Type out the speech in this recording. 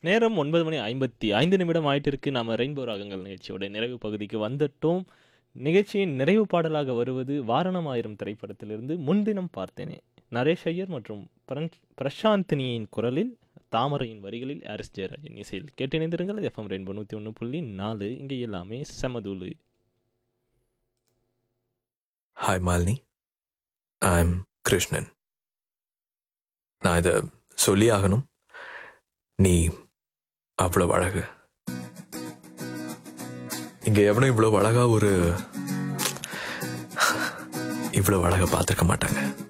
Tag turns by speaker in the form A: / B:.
A: நேரம் ஒன்பது மணி ஐம்பத்தி ஐந்து நிமிடம் ஆயிட்டு இருக்கு நாம ரெயின்போ ராகங்கள் நிகழ்ச்சியோட நிறைவு பகுதிக்கு வந்துட்டோம் நிகழ்ச்சியின் நிறைவு பாடலாக வருவது வாரணம் ஆயிரம் திரைப்படத்திலிருந்து முன்தினம் பார்த்தேனே நரேஷ் ஐயர் மற்றும் பிரன்- பிரசாந்தினியின் குரலில் தாமரையின் வரிகளில் ஹாரிஸ் ஜெயராஜன் இசையில் கேட்டிணைந்திருங்கள் எஃப்எம் ரெயின்போ நூற்றி ஒன்று புள்ளி நாலு இங்கே எல்லாமே செமதூளு
B: ஹாய் மாலினி ஐம் கிருஷ்ணன் நான் இதை சொல்லி ஆகணும் நீ அவ்வளவு அழகு இங்க எவனும் இவ்வளவு அழகா ஒரு இவ்வளவு அழகா பார்த்திருக்க மாட்டாங்க